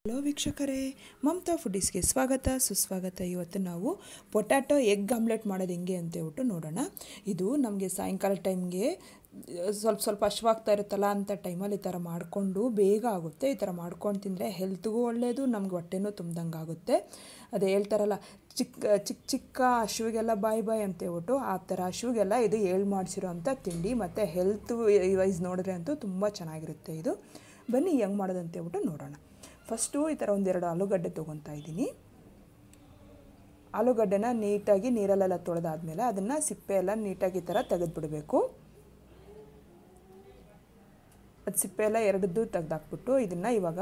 hello ವೀಕ್ಷಕರೇ ಮಮತಾ ಫುಡೀಸ್ಗೆ ಸ್ವಾಗತ ಸುಸ್ವಾಗತ ಇವತ್ತು ನಾವು ಪೊಟ್ಯಾಟೊ ಎಗ್ ಆಮ್ಲೆಟ್ ಮಾಡೋದು ಹೆಂಗೆ ಅಂತ ಹೇಳ್ಬಿಟ್ಟು ನೋಡೋಣ ಇದು ನಮಗೆ ಸಾಯಂಕಾಲ ಟೈಮ್ಗೆ ಸ್ವಲ್ಪ ಸ್ವಲ್ಪ ಹಶ್ವಾಗ್ತಾ ಇರುತ್ತಲ್ಲ ಅಂತ ಟೈಮಲ್ಲಿ ಈ ಥರ ಮಾಡಿಕೊಂಡು ಬೇಗ ಆಗುತ್ತೆ ಈ ಥರ ಮಾಡ್ಕೊಂಡು ತಿಂದರೆ ಹೆಲ್ತ್ಗೂ ಒಳ್ಳೆಯದು ನಮ್ಗೆ ಹೊಟ್ಟೆನೂ ತುಂಬ್ದಂಗೆ ಆಗುತ್ತೆ ಅದೇ ಹೇಳ್ತಾರಲ್ಲ ಚಿಕ್ಕ ಚಿಕ್ಕ ಚಿಕ್ಕ ಹಶುವಿಗೆಲ್ಲ ಬಾಯ್ ಬಾಯ್ ಅಂತ ಹೇಳ್ಬಿಟ್ಟು ಆ ಥರ ಹಶುವಿಗೆಲ್ಲ ಇದು ಏಳು ಮಾಡಿಸಿರೋ ಅಂಥ ತಿಂಡಿ ಮತ್ತು ಹೆಲ್ತ್ ವೈಸ್ ನೋಡಿದ್ರೆ ಅಂತೂ ತುಂಬ ಚೆನ್ನಾಗಿರುತ್ತೆ ಇದು ಬನ್ನಿ ಹೆಂಗೆ ಮಾಡೋದು ಅಂತ ಹೇಳ್ಬಿಟ್ಟು ನೋಡೋಣ ಫಸ್ಟು ಈ ಥರ ಒಂದೆರಡು ಆಲೂಗಡ್ಡೆ ತೊಗೊತಾ ಇದ್ದೀನಿ ಆಲೂಗಡ್ಡೆನ ನೀಟಾಗಿ ನೀರಲ್ಲೆಲ್ಲ ತೊಳೆದಾದ್ಮೇಲೆ ಅದನ್ನು ಸಿಪ್ಪೆ ಎಲ್ಲ ನೀಟಾಗಿ ಈ ಥರ ತೆಗೆದುಬಿಡಬೇಕು ಅದು ಸಿಪ್ಪೆ ಎಲ್ಲ ಎರಡದ್ದು ತೆಗೆದಾಕ್ಬಿಟ್ಟು ಇದನ್ನು ಇವಾಗ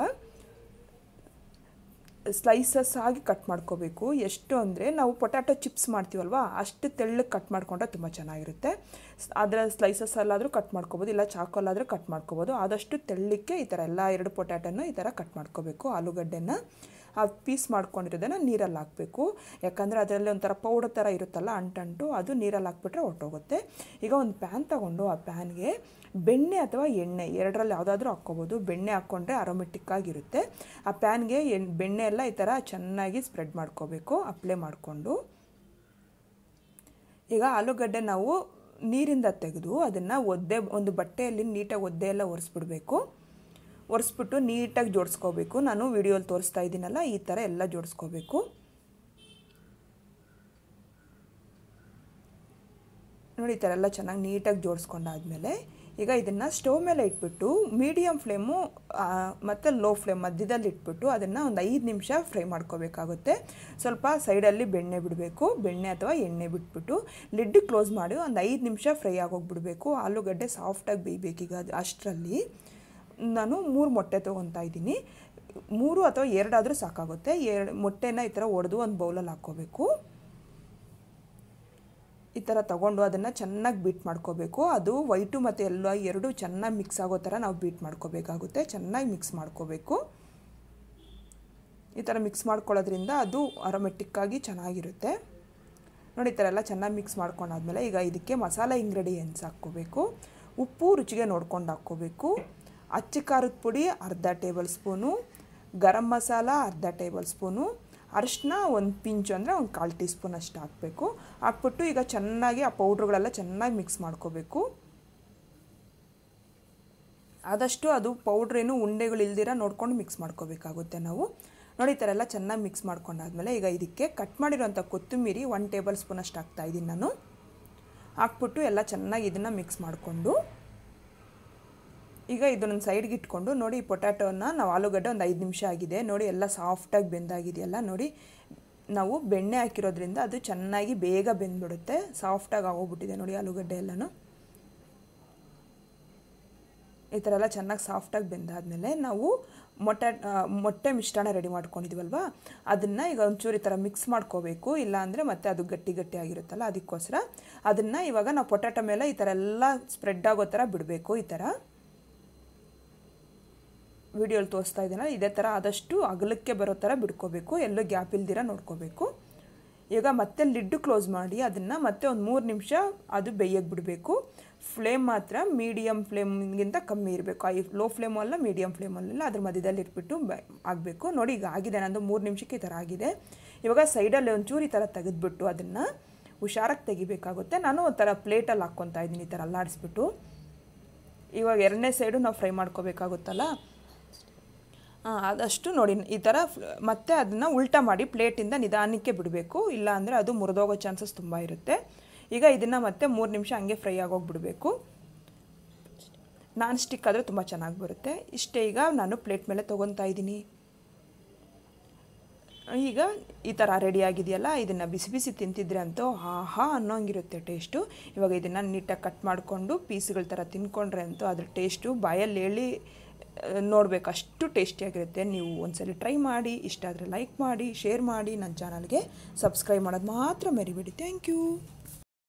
ಸ್ಲೈಸಸ್ ಆಗಿ ಕಟ್ ಮಾಡ್ಕೋಬೇಕು ಎಷ್ಟು ಅಂದರೆ ನಾವು ಪೊಟ್ಯಾಟೊ ಚಿಪ್ಸ್ ಮಾಡ್ತೀವಲ್ವ ಅಷ್ಟು ತೆಳ್ಳಗೆ ಕಟ್ ಮಾಡ್ಕೊಂಡ್ರೆ ತುಂಬ ಚೆನ್ನಾಗಿರುತ್ತೆ ಅದರ ಸ್ಲೈಸಸ್ ಅಲ್ಲಾದರೂ ಕಟ್ ಮಾಡ್ಕೋಬೋದು ಇಲ್ಲ ಚಾಕೋಲಾದರೂ ಕಟ್ ಮಾಡ್ಕೋಬೋದು ಆದಷ್ಟು ತೆಳ್ಳಕ್ಕೆ ಈ ಥರ ಎಲ್ಲ ಎರಡು ಪೊಟ್ಯಾಟೊನ ಈ ಥರ ಕಟ್ ಮಾಡ್ಕೋಬೇಕು ಆಲೂಗಡ್ಡೆನ ಆ ಪೀಸ್ ಮಾಡ್ಕೊಂಡಿರೋದನ್ನು ನೀರಲ್ಲಿ ಹಾಕಬೇಕು ಯಾಕಂದರೆ ಅದರಲ್ಲಿ ಒಂಥರ ಪೌಡರ್ ಥರ ಇರುತ್ತಲ್ಲ ಅಂಟಂಟು ಅದು ನೀರಲ್ಲಿ ಹಾಕ್ಬಿಟ್ರೆ ಹೊಟ್ಟೋಗುತ್ತೆ ಈಗ ಒಂದು ಪ್ಯಾನ್ ತಗೊಂಡು ಆ ಪ್ಯಾನ್ಗೆ ಬೆಣ್ಣೆ ಅಥವಾ ಎಣ್ಣೆ ಎರಡರಲ್ಲಿ ಯಾವುದಾದ್ರೂ ಹಾಕ್ಕೋಬೋದು ಬೆಣ್ಣೆ ಹಾಕ್ಕೊಂಡ್ರೆ ಅರೋಮೆಟಿಕ್ ಆಗಿರುತ್ತೆ ಆ ಪ್ಯಾನ್ಗೆ ಎಣ್ ಬೆಣ್ಣೆ ಎಲ್ಲ ಈ ಥರ ಚೆನ್ನಾಗಿ ಸ್ಪ್ರೆಡ್ ಮಾಡ್ಕೋಬೇಕು ಅಪ್ಲೈ ಮಾಡಿಕೊಂಡು ಈಗ ಆಲೂಗಡ್ಡೆ ನಾವು ನೀರಿಂದ ತೆಗೆದು ಅದನ್ನು ಒದ್ದೆ ಒಂದು ಬಟ್ಟೆಯಲ್ಲಿ ನೀಟಾಗಿ ಒದ್ದೆ ಎಲ್ಲ ಒರೆಸ್ಬಿಡ್ಬೇಕು ಒರೆಸ್ಬಿಟ್ಟು ನೀಟಾಗಿ ಜೋಡಿಸ್ಕೋಬೇಕು ನಾನು ವಿಡಿಯೋಲಿ ತೋರಿಸ್ತಾ ಇದ್ದೀನಲ್ಲ ಈ ಥರ ಎಲ್ಲ ಜೋಡಿಸ್ಕೋಬೇಕು ನೋಡಿ ಈ ಥರ ಎಲ್ಲ ಚೆನ್ನಾಗಿ ನೀಟಾಗಿ ಜೋಡಿಸ್ಕೊಂಡಾದ್ಮೇಲೆ ಈಗ ಇದನ್ನು ಸ್ಟವ್ ಮೇಲೆ ಇಟ್ಬಿಟ್ಟು ಮೀಡಿಯಮ್ ಫ್ಲೇಮು ಮತ್ತು ಲೋ ಫ್ಲೇಮ್ ಮಧ್ಯದಲ್ಲಿ ಇಟ್ಬಿಟ್ಟು ಅದನ್ನು ಒಂದು ಐದು ನಿಮಿಷ ಫ್ರೈ ಮಾಡ್ಕೋಬೇಕಾಗುತ್ತೆ ಸ್ವಲ್ಪ ಸೈಡಲ್ಲಿ ಬೆಣ್ಣೆ ಬಿಡಬೇಕು ಬೆಣ್ಣೆ ಅಥವಾ ಎಣ್ಣೆ ಬಿಟ್ಬಿಟ್ಟು ಲಿಡ್ ಕ್ಲೋಸ್ ಮಾಡಿ ಒಂದು ಐದು ನಿಮಿಷ ಫ್ರೈ ಆಗೋಗ್ಬಿಡಬೇಕು ಆಲೂಗಡ್ಡೆ ಸಾಫ್ಟಾಗಿ ಬೇಯಬೇಕೀಗ ಅದು ಅಷ್ಟರಲ್ಲಿ ನಾನು ಮೂರು ಮೊಟ್ಟೆ ತೊಗೊತಾ ಇದ್ದೀನಿ ಮೂರು ಅಥವಾ ಎರಡಾದರೂ ಸಾಕಾಗುತ್ತೆ ಎರಡು ಮೊಟ್ಟೆನ ಈ ಥರ ಒಡೆದು ಒಂದು ಬೌಲಲ್ಲಿ ಹಾಕ್ಕೋಬೇಕು ಈ ಥರ ತೊಗೊಂಡು ಅದನ್ನು ಚೆನ್ನಾಗಿ ಬೀಟ್ ಮಾಡ್ಕೋಬೇಕು ಅದು ವೈಟು ಮತ್ತು ಎಲ್ಲ ಎರಡು ಚೆನ್ನಾಗಿ ಮಿಕ್ಸ್ ಆಗೋ ಥರ ನಾವು ಬೀಟ್ ಮಾಡ್ಕೋಬೇಕಾಗುತ್ತೆ ಚೆನ್ನಾಗಿ ಮಿಕ್ಸ್ ಮಾಡ್ಕೋಬೇಕು ಈ ಥರ ಮಿಕ್ಸ್ ಮಾಡ್ಕೊಳ್ಳೋದ್ರಿಂದ ಅದು ಅರೋಮೆಟಿಕ್ಕಾಗಿ ಚೆನ್ನಾಗಿರುತ್ತೆ ನೋಡಿ ಈ ಥರ ಎಲ್ಲ ಚೆನ್ನಾಗಿ ಮಿಕ್ಸ್ ಮಾಡ್ಕೊಂಡಾದ್ಮೇಲೆ ಈಗ ಇದಕ್ಕೆ ಮಸಾಲೆ ಇಂಗ್ರೀಡಿಯೆಂಟ್ಸ್ ಹಾಕ್ಕೋಬೇಕು ಉಪ್ಪು ರುಚಿಗೆ ನೋಡ್ಕೊಂಡು ಹಾಕ್ಕೋಬೇಕು ಅಚ್ಚ ಖಾರದ ಪುಡಿ ಅರ್ಧ ಟೇಬಲ್ ಸ್ಪೂನು ಗರಂ ಮಸಾಲ ಅರ್ಧ ಟೇಬಲ್ ಸ್ಪೂನು ಅರಿಶಿನ ಒಂದು ಪಿಂಚು ಅಂದರೆ ಒಂದು ಕಾಲು ಟೀ ಸ್ಪೂನ್ ಅಷ್ಟು ಹಾಕಬೇಕು ಹಾಕ್ಬಿಟ್ಟು ಈಗ ಚೆನ್ನಾಗಿ ಆ ಪೌಡ್ರುಗಳೆಲ್ಲ ಚೆನ್ನಾಗಿ ಮಿಕ್ಸ್ ಮಾಡ್ಕೋಬೇಕು ಆದಷ್ಟು ಅದು ಪೌಡ್ರೇನು ಉಂಡೆಗಳು ಇಲ್ದಿರ ನೋಡ್ಕೊಂಡು ಮಿಕ್ಸ್ ಮಾಡ್ಕೋಬೇಕಾಗುತ್ತೆ ನಾವು ನೋಡಿ ಈ ಥರ ಎಲ್ಲ ಚೆನ್ನಾಗಿ ಮಿಕ್ಸ್ ಮಾಡ್ಕೊಂಡಾದ್ಮೇಲೆ ಈಗ ಇದಕ್ಕೆ ಕಟ್ ಮಾಡಿರೋಂಥ ಕೊತ್ತಂಬರಿ ಒನ್ ಟೇಬಲ್ ಸ್ಪೂನ್ ಅಷ್ಟು ಹಾಕ್ತಾಯಿದ್ದೀನಿ ನಾನು ಹಾಕ್ಬಿಟ್ಟು ಎಲ್ಲ ಚೆನ್ನಾಗಿ ಇದನ್ನು ಮಿಕ್ಸ್ ಮಾಡಿಕೊಂಡು ಈಗ ಇದನ್ನು ಸೈಡ್ಗೆ ಇಟ್ಕೊಂಡು ನೋಡಿ ಈ ಪೊಟ್ಯಾಟೋನ ನಾವು ಆಲೂಗಡ್ಡೆ ಒಂದು ಐದು ನಿಮಿಷ ಆಗಿದೆ ನೋಡಿ ಎಲ್ಲ ಸಾಫ್ಟಾಗಿ ಬೆಂದಾಗಿದೆಯಲ್ಲ ನೋಡಿ ನಾವು ಬೆಣ್ಣೆ ಹಾಕಿರೋದ್ರಿಂದ ಅದು ಚೆನ್ನಾಗಿ ಬೇಗ ಬೆಂದ್ಬಿಡುತ್ತೆ ಸಾಫ್ಟಾಗಿ ಆಗೋಗ್ಬಿಟ್ಟಿದೆ ನೋಡಿ ಆಲೂಗಡ್ಡೆ ಎಲ್ಲನೂ ಈ ಥರ ಎಲ್ಲ ಚೆನ್ನಾಗಿ ಸಾಫ್ಟಾಗಿ ಬೆಂದಾದಮೇಲೆ ನಾವು ಮೊಟ್ಟೆ ಮೊಟ್ಟೆ ಮಿಶ್ರಣ ರೆಡಿ ಮಾಡ್ಕೊಂಡಿದ್ದೀವಲ್ವ ಅದನ್ನು ಈಗ ಒಂಚೂರು ಈ ಥರ ಮಿಕ್ಸ್ ಮಾಡ್ಕೋಬೇಕು ಇಲ್ಲ ಅಂದರೆ ಮತ್ತೆ ಅದು ಗಟ್ಟಿ ಗಟ್ಟಿ ಆಗಿರುತ್ತಲ್ಲ ಅದಕ್ಕೋಸ್ಕರ ಅದನ್ನು ಇವಾಗ ನಾವು ಪೊಟ್ಯಾಟೊ ಮೇಲೆ ಈ ಥರ ಎಲ್ಲ ಸ್ಪ್ರೆಡ್ ಆಗೋ ಥರ ಬಿಡಬೇಕು ಈ ಥರ ವಿಡಿಯೋಲಿ ತೋರಿಸ್ತಾ ಇದ್ದೀನಲ್ಲ ಇದೇ ಥರ ಆದಷ್ಟು ಅಗಲಕ್ಕೆ ಬರೋ ಥರ ಬಿಡ್ಕೋಬೇಕು ಎಲ್ಲೂ ಗ್ಯಾಪ್ ಇಲ್ದಿರ ನೋಡ್ಕೋಬೇಕು ಈಗ ಮತ್ತೆ ಲಿಡ್ ಕ್ಲೋಸ್ ಮಾಡಿ ಅದನ್ನು ಮತ್ತೆ ಒಂದು ಮೂರು ನಿಮಿಷ ಅದು ಬೇಯಕ್ಕೆ ಬಿಡಬೇಕು ಫ್ಲೇಮ್ ಮಾತ್ರ ಮೀಡಿಯಮ್ ಫ್ಲೇಮ್ಗಿಂತ ಕಮ್ಮಿ ಇರಬೇಕು ಐ ಲೋ ಫ್ಲೇಮಲ್ಲ ಮೀಡಿಯಮ್ ಫ್ಲೇಮಲ್ಲ ಅದ್ರ ಮಧ್ಯದಲ್ಲಿ ಇಟ್ಬಿಟ್ಟು ಬ ಆಗಬೇಕು ನೋಡಿ ಈಗ ಆಗಿದೆ ನಂದು ಮೂರು ನಿಮಿಷಕ್ಕೆ ಈ ಥರ ಆಗಿದೆ ಇವಾಗ ಸೈಡಲ್ಲಿ ಒಂಚೂರು ಈ ಥರ ತೆಗೆದ್ಬಿಟ್ಟು ಅದನ್ನು ಹುಷಾರಾಗಿ ತೆಗಿಬೇಕಾಗುತ್ತೆ ನಾನು ಒಂಥರ ಪ್ಲೇಟಲ್ಲಿ ಹಾಕ್ಕೊತಾ ಇದ್ದೀನಿ ಈ ಥರ ಅಲ್ಲಾಡಿಸ್ಬಿಟ್ಟು ಇವಾಗ ಎರಡನೇ ಸೈಡು ನಾವು ಫ್ರೈ ಮಾಡ್ಕೋಬೇಕಾಗುತ್ತಲ್ಲ ಅದಷ್ಟು ನೋಡಿ ಈ ಥರ ಮತ್ತೆ ಅದನ್ನು ಉಲ್ಟಾ ಮಾಡಿ ಪ್ಲೇಟಿಂದ ನಿಧಾನಕ್ಕೆ ಬಿಡಬೇಕು ಇಲ್ಲ ಅಂದರೆ ಅದು ಮುರಿದೋಗೋ ಚಾನ್ಸಸ್ ತುಂಬ ಇರುತ್ತೆ ಈಗ ಇದನ್ನು ಮತ್ತೆ ಮೂರು ನಿಮಿಷ ಹಂಗೆ ಫ್ರೈ ಆಗೋಗ್ಬಿಡಬೇಕು ನಾನ್ ಸ್ಟಿಕ್ ಆದರೆ ತುಂಬ ಚೆನ್ನಾಗಿ ಬರುತ್ತೆ ಇಷ್ಟೇ ಈಗ ನಾನು ಪ್ಲೇಟ್ ಮೇಲೆ ತೊಗೊತಾ ಇದ್ದೀನಿ ಈಗ ಈ ಥರ ರೆಡಿ ಆಗಿದೆಯಲ್ಲ ಇದನ್ನು ಬಿಸಿ ಬಿಸಿ ತಿಂತಿದ್ರೆ ಅಂತೂ ಆಹಾ ಅನ್ನೋಂಗಿರುತ್ತೆ ಟೇಸ್ಟು ಇವಾಗ ಇದನ್ನು ನೀಟಾಗಿ ಕಟ್ ಮಾಡಿಕೊಂಡು ಪೀಸ್ಗಳ ಥರ ತಿನ್ಕೊಂಡ್ರೆ ಅಂತೂ ಅದ್ರ ಟೇಸ್ಟು ಬಾಯಲ್ಲಿ ಹೇಳಿ ನೋಡಬೇಕು ಅಷ್ಟು ಟೇಸ್ಟಿಯಾಗಿರುತ್ತೆ ನೀವು ಒಂದ್ಸಲಿ ಟ್ರೈ ಮಾಡಿ ಇಷ್ಟ ಆದರೆ ಲೈಕ್ ಮಾಡಿ ಶೇರ್ ಮಾಡಿ ನನ್ನ ಚಾನಲ್ಗೆ ಸಬ್ಸ್ಕ್ರೈಬ್ ಮಾಡೋದು ಮಾತ್ರ ಮರಿಬೇಡಿ ಥ್ಯಾಂಕ್ ಯು